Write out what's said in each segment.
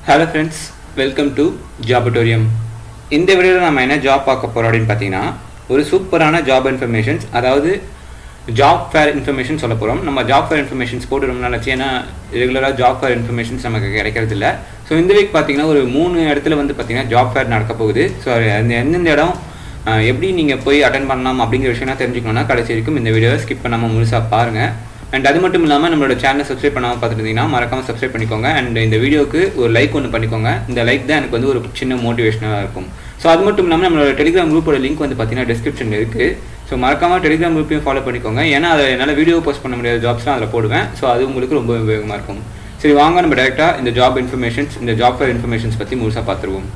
hello friends welcome to ஜாபட்டோரியம் இந்த வீடியோவில் நம்ம என்ன ஜாப் பார்க்க போகிறோம் அப்படின்னு பார்த்தீங்கன்னா ஒரு சூப்பரான ஜாப் இன்ஃபர்மேஷன்ஸ் அதாவது ஜாப் ஃபேர் இன்ஃபர்மேஷன் சொல்ல போகிறோம் நம்ம ஜாப் ஃபேர் இன்ஃபர்மேஷன்ஸ் போட்டு ரொம்ப நாளாச்சு ஏன்னா ரெகுலராக ஜாப் ஃபேர் இன்ஃபர்மேஷன்ஸ் நமக்கு கிடைக்கிறது இல்லை ஸோ இந்த வீக் பார்த்தீங்கன்னா ஒரு மூணு இடத்துல வந்து பார்த்தீங்கன்னா ஜாப் ஃபேர் நடக்க போகுது ஸோ அந்த எந்தெந்த இடம் அஹ், எப்படி நீங்கள் போய் அட்டன் பண்ணலாம் அப்படிங்கிற விஷயம்லாம் தெரிஞ்சுக்கணும்னா கடைசி வரைக்கும் இந்த வீடியோவை ஸ்கிப் பண்ணாமல் முழுசாக பாருங்கள் அண்ட் அது மட்டும் இல்லாமல் நம்மளோட சேனலை சப்ஸ்கிரைப் பண்ணாமல் பார்த்துருந்தீங்கன்னா மறக்காமல் சப்ஸ்கிரைப் பண்ணிக்கோங்க அண்ட் இந்த வீடியோக்கு ஒரு லைக் ஒன்று பண்ணிக்கோங்க இந்த லைக் தான் எனக்கு வந்து ஒரு சின்ன மோட்டிவேஷனாக இருக்கும் ஸோ அது மட்டும் இல்லாமல் நம்மளோட டெலிகிராம் குரூப்போட லிங்க் வந்து பார்த்தீங்கன்னா டிஸ்கிரிப்ஷனில் இருக்குது ஸோ மறக்காமல் டெலிகிராம் குரூப்பையும் ஃபாலோ பண்ணிக்கோங்க ஏன்னா அதில் என்னால் வீடியோ போஸ்ட் பண்ண முடியாத ஜாப்ஸ்லாம் அதில் போடுவேன் ஸோ அது உங்களுக்கு ரொம்ப உபயோகமாக இருக்கும் சரி வாங்க நம்ம டேரெக்டாக இந்த ஜாப் இன்ஃபர்மேஷன்ஸ் இந்த ஜாப் ஃபேர் இன்ஃபர்மேஷன்ஸ் பற்றி முழுசாக பார்த்துருவோம்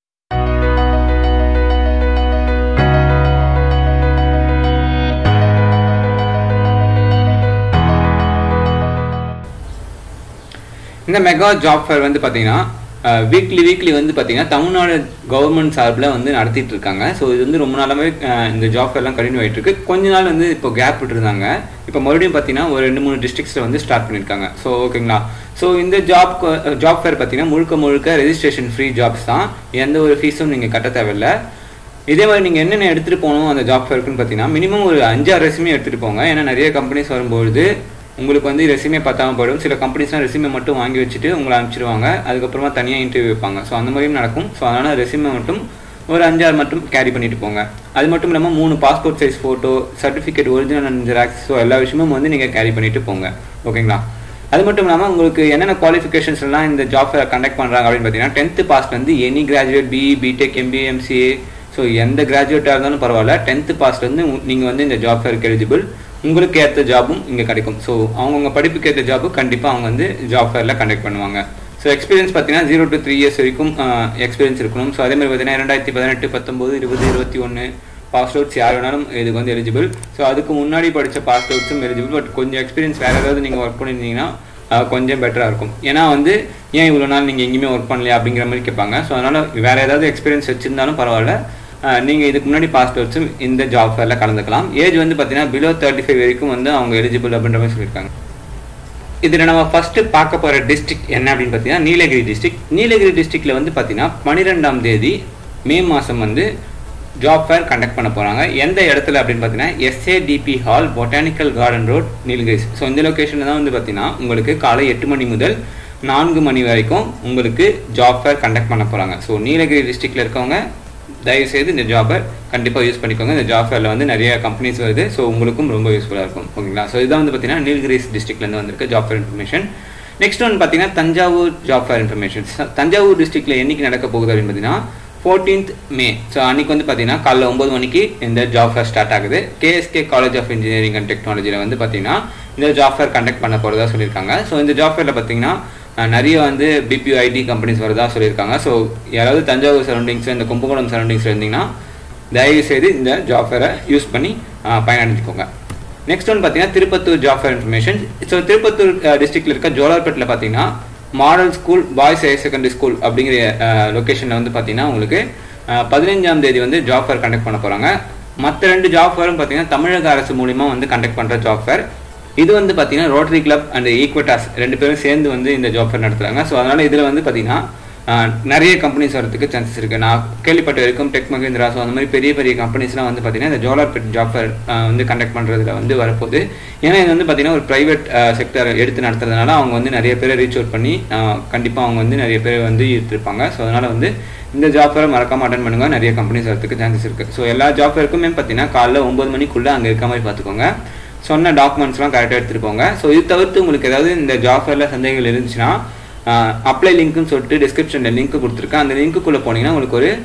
இந்த மெகா ஜாப் ஃபேர் வந்து பார்த்தீங்கன்னா வீக்லி வீக்லி வந்து பார்த்தீங்கன்னா தமிழ்நாடு கவர்மெண்ட் சார்பில் வந்து நடத்திட்டு இருக்காங்க ஸோ இது வந்து ரொம்ப நாளாவே அஹ், இந்த ஜாப் ஃபேர்லாம் கண்டினியூ ஆகிட்டு இருக்கு கொஞ்ச நாள் வந்து இப்போ கேப் விட்டுருந்தாங்க இப்போ மறுபடியும் பார்த்தீங்கன்னா ஒரு ரெண்டு மூணு டிஸ்ட்ரிக்ஸில் வந்து ஸ்டார்ட் பண்ணியிருக்காங்க ஸோ ஓகேங்களா ஸோ இந்த ஜாப் ஜாப் ஃபேர் பார்த்தீங்கன்னா முழுக்க முழுக்க ரெஜிஸ்ட்ரேஷன் ஃப்ரீ ஜாப்ஸ் தான் எந்த ஒரு ஃபீஸும் நீங்கள் கட்ட தேவையில்லை இதே மாதிரி நீங்கள் என்னென்ன எடுத்துகிட்டு போகணும் அந்த ஜாப் ஃபேருக்குன்னு பார்த்தீங்கன்னா மினிமம் ஒரு அஞ்சாறு ரெசுமே எடுத்துகிட்டு போங்க ஏன்னா நிறைய கம்பெனிஸ் வரும்பொழுது உங்களுக்கு வந்து ரெசுமே பத்தாம போயிடும் சில கம்பெனிஸ்லாம் ரெசுமே மட்டும் வாங்கி வச்சுட்டு உங்களை அனுப்பிச்சிடுவாங்க அதுக்கப்புறமா தனியாக இன்டர்வியூ வைப்பாங்க ஸோ அந்த மாதிரியும் நடக்கும் ஸோ அதனால் ரெசுமே மட்டும் ஒரு அஞ்சாறு மட்டும் கேரி பண்ணிட்டு போங்க அது மட்டும் இல்லாமல் மூணு passport size photo certificate original and xerox so எல்லா விஷயமும் வந்து நீங்கள் கேரி பண்ணிட்டு போங்க ஓகேங்களா அது மட்டும் இல்லாமல் உங்களுக்கு என்னென்ன குவாலிஃபிகேஷன்ஸ் எல்லாம் இந்த ஜாப் ஃபேர் கண்டக்ட் பண்ணுறாங்க அப்படின்னு பார்த்தீங்கன்னா டென்த்து பாஸ் வந்து any graduate BE BTech MBA MCA so எந்த கிராஜுவேட்டாக இருந்தாலும் பரவாயில்ல டென்த்து பாஸ்லேருந்து நீங்கள் வந்து இந்த ஜாப் ஃபேருக்கு எலிஜிபிள் உங்களுக்கு ஏற்ற ஜாபும் இங்கே கிடைக்கும் ஸோ அவங்கவுங்க படிப்புக்கு ஏற்ற ஜாபு கண்டிப்பாக அவங்க வந்து ஜாப் ஃபேரில் கண்டக்ட் பண்ணுவாங்க ஸோ எக்ஸ்பீரியன்ஸ் பார்த்தீங்கன்னா ஜீரோ டு த்ரீ இயர்ஸ் வரைக்கும் எக்ஸ்பீரியன்ஸ் இருக்கணும் ஸோ அதே மாதிரி பார்த்தீங்கன்னா ரெண்டாயிரத்தி பதினெட்டு பத்தொம்போது இருபது இருபத்தி ஒன்று பாஸ் அவுட்ஸ் யார் வேணாலும் இதுக்கு வந்து எலிஜிபிள் ஸோ அதுக்கு முன்னாடி படித்த பாஸ் அவுட்ஸும் எலிஜிபிள் பட் கொஞ்சம் எக்ஸ்பீரியன்ஸ் வேறு ஏதாவது நீங்கள் ஒர்க் பண்ணியிருந்தீங்கன்னா அஹ், கொஞ்சம் பெட்டராக இருக்கும் ஏன்னா வந்து ஏன் இவ்வளோ நாள் நீங்கள் எங்கேயுமே ஒர்க் பண்ணலையா அப்படிங்கிற மாதிரி கேட்பாங்க ஸோ அதனால் வேறு ஏதாவது எக்ஸ்பீரியன்ஸ் வச்சுருந்தாலும் பரவாயில்ல நீங்கள் இதுக்கு முன்னாடி பாஸ் அவுட்ஸும் இந்த ஜாப் ஃபேரில் கலந்துக்கலாம் ஏஜ் வந்து பார்த்தீங்கன்னா பிலோ தேர்ட்டி ஃபைவ் வரைக்கும் வந்து அவங்க எலிஜிபிள் அப்படின்ற மாதிரி சொல்லியிருக்காங்க இதில் நம்ம ஃபர்ஸ்ட் பார்க்க போகிற டிஸ்ட்ரிக்ட் என்ன அப்படின்னு பார்த்தீங்கன்னா நீலகிரி டிஸ்ட்ரிக்ட் நீலகிரி டிஸ்ட்ரிக்டில் வந்து பார்த்தீங்கன்னா பன்னிரெண்டாம் தேதி மே மாதம் வந்து ஜாப் ஃபேர் கண்டக்ட் பண்ண போகிறாங்க எந்த இடத்துல அப்படின்னு பார்த்தீங்கன்னா SADP hall botanical garden road Nilgiris so இந்த லொக்கேஷனில் தான் வந்து பார்த்தீங்கன்னா உங்களுக்கு காலை எட்டு மணி முதல் நான்கு மணி வரைக்கும் உங்களுக்கு ஜாப் ஃபேர் கண்டக்ட் பண்ண போகிறாங்க ஸோ நீலகிரி டிஸ்ட்ரிக்டில் இருக்கவங்க தயவுசெய்து இந்த ஜாபை கண்டிப்பாக யூஸ் பண்ணிக்கோங்க இந்த ஜாப் ஃபேரில் வந்து நிறைய கம்பெனிஸ் வருது ஸோ உங்களுக்கும் ரொம்ப யூஸ்ஃபுல்லாக இருக்கும் ஓகேங்களா ஸோ இதான் வந்து பார்த்தீங்கன்னா நீலகிரிஸ் டிஸ்ட்ரிக்ட்லேருந்து வந்திருக்கு job fair information next one பார்த்தீங்கன்னா Thanjavur job fair information Thanjavur டிஸ்ட்ரிக்ட்டில் என்னைக்கு நடக்க போகுது அப்படின்னு பார்த்தீங்கன்னா ஃபோர்டீன்த் மே ஸோ அன்னைக்கு வந்து பார்த்தீங்கன்னா காலைல ஒம்பது மணிக்கு இந்த ஜாப் ஃபேர் ஸ்டார்ட் ஆகுது KSK college of engineering and டெக்னாலஜியில் வந்து பார்த்தீங்கன்னா இந்த ஜாப் ஃபேர் கண்டக்ட் பண்ண போகிறதா சொல்லியிருக்காங்க ஸோ இந்த ஜாப் ஃபேரில் பார்த்தீங்கன்னா அஹ், நிறைய வந்து பிபிஓ ஐடி கம்பெனிஸ் வரதா சொல்லியிருக்காங்க ஸோ யாராவது தஞ்சாவூர் சரௌண்டிங்ஸ் இந்த கும்பகோணம் சரௌண்டிங்ஸில் இருந்தீங்கன்னா தயவு செய்து இந்த ஜாப் ஃபேரை யூஸ் பண்ணி அஹ், பயனடைஞ்சுக்கோங்க நெக்ஸ்ட் ஒன் பார்த்தீங்கன்னா Tirupattur job fair information so Tirupattur டிஸ்ட்ரிக்ட்ல இருக்க ஜோலார்பேட்டில் பார்த்தீங்கன்னா model school boys higher secondary school அப்படிங்கிற லொக்கேஷனில் வந்து பார்த்தீங்கன்னா உங்களுக்கு அஹ், பதினைஞ்சாம் தேதி வந்து ஜாப் ஃபேர் கண்டக்ட் பண்ண போகிறாங்க மற்ற ரெண்டு ஜாப் ஃபேரும் பார்த்தீங்கன்னா தமிழக அரசு மூலிமா வந்து கண்டக்ட் பண்ணுற ஜாப் ஃபேர் இது வந்து பார்த்தீங்கன்னா ரோட்டரி கிளப் அண்ட் ஈக்வட்டாஸ் ரெண்டு பேரும் சேர்ந்து வந்து இந்த ஜாப் ஃபேர் நடத்துறாங்க ஸோ அதனால இதில் வந்து பார்த்தீங்கன்னா ஆஹ், நிறைய கம்பெனிஸ் வரதுக்கு சான்சஸ் இருக்குது நான் கேள்விப்பட்ட வரைக்கும் டெக் மஹிந்திரா ஸோ அந்த மாதிரி பெரிய பெரிய கம்பெனிஸ்லாம் வந்து பார்த்தீங்கன்னா இந்த ஜோலார்பேட் ஜாப் ஃபேர் வந்து கண்டக்ட் பண்ணுறதுல வந்து வரப்போகுது ஏன்னா இது வந்து பார்த்தீங்கன்னா ஒரு ப்ரைவேட் செக்டர் எடுத்து நடத்துறதுனால அவங்க வந்து நிறைய பேரை ரீச் அவுட் பண்ணி கண்டிப்பாக அவங்க வந்து நிறைய பேர் வந்து ஈர்த்திருப்பாங்க ஸோ அதனால் வந்து இந்த ஜாப் ஃபேரை மறக்காம அட்டன் பண்ணுங்க நிறைய கம்பெனிஸ் வரதுக்கு சான்சஸ் இருக்குது ஸோ எல்லா ஜாப் ஃபேருக்குமே பார்த்தீங்கன்னா காலைல ஒம்பது மணிக்குள்ளே அங்கே இருக்க மாதிரி பார்த்துக்கோங்க சொன்ன டாக்குமெண்ட்ஸ்லாம் கரெக்டாக எடுத்துகிட்டு போங்க ஸோ இது தவிர்த்து உங்களுக்கு ஏதாவது இந்த ஜாப் ஃபேரில் சந்தேகங்கள் இருந்துச்சுன்னா அப்ளை லிங்க்னு சொல்லிட்டு டிஸ்கிரிப்ஷனில் லிங்க் கொடுத்துருக்கேன் அந்த லிங்க்குள்ளே போனீங்கன்னா உங்களுக்கு ஒரு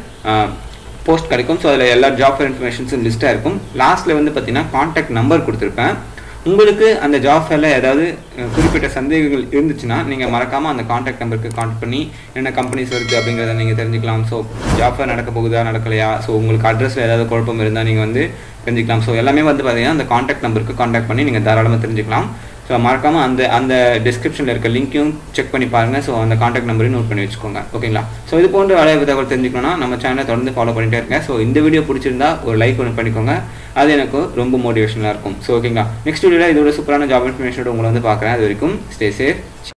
போஸ்ட் கிடைக்கும் ஸோ அதில் எல்லா ஜாப் ஃபேர் இன்ஃபர்மேஷன்ஸும் லிஸ்ட்டாக இருக்கும் லாஸ்ட்டில் வந்து பார்த்தீங்கன்னா காண்டாக்ட் நம்பர் கொடுத்துருப்பேன் உங்களுக்கு அந்த ஜாப் ஃபேரில் ஏதாவது அஹ், குறிப்பிட்ட சந்தேகங்கள் இருந்துச்சுன்னா நீங்கள் மறக்காமல் அந்த காண்டாக்ட் நம்பருக்கு கான்டாக்ட் பண்ணி என்ன கம்பெனிஸ் வருது அப்படிங்கிறத நீங்கள் தெரிஞ்சுக்கலாம் ஸோ ஜாப் ஃபேர் நடக்க போகுதா நடக்கலையா ஸோ உங்களுக்கு அட்ரஸில் ஏதாவது குழப்பம் இருந்தால் நீங்கள் வந்து தெரிஞ்சுக்கலாம் ஸோ எல்லாமே வந்து பார்த்தீங்கன்னா அந்த காண்டாக்ட் நம்பருக்கு காண்டாக்ட் பண்ணி நீங்கள் தாராளமாக தெரிஞ்சுக்கலாம் ஸோ மறக்காமல் அந்த அந்த டிஸ்கிரிப்ஷனில் இருக்க லிங்க்கையும் செக் பண்ணி பாருங்கள் ஸோ அந்த காண்டாக்ட் நம்பரையும் நோட் பண்ணி வச்சுக்கோங்க ஓகேங்களா ஸோ இது போன்ற வேலை தகவல் தெரிஞ்சுக்கணும்னா நம்ம சேனலை தொடர்ந்து ஃபாலோ பண்ணிட்டே இருக்கேன் ஸோ இந்த வீடியோ பிடிச்சிருந்தா ஒரு லைக் ஒன்று பண்ணிக்கோங்க அது எனக்கு ரொம்ப மோட்டிவேஷனாக இருக்கும் ஸோ ஓகேங்களா நெக்ஸ்ட் வீடியோவில் இதோட சூப்பரான ஜாப் இன்ஃபர்மேஷனோட உங்களை வந்து பார்க்குறேன் அது வரைக்கும் ஸ்டே சேஃப்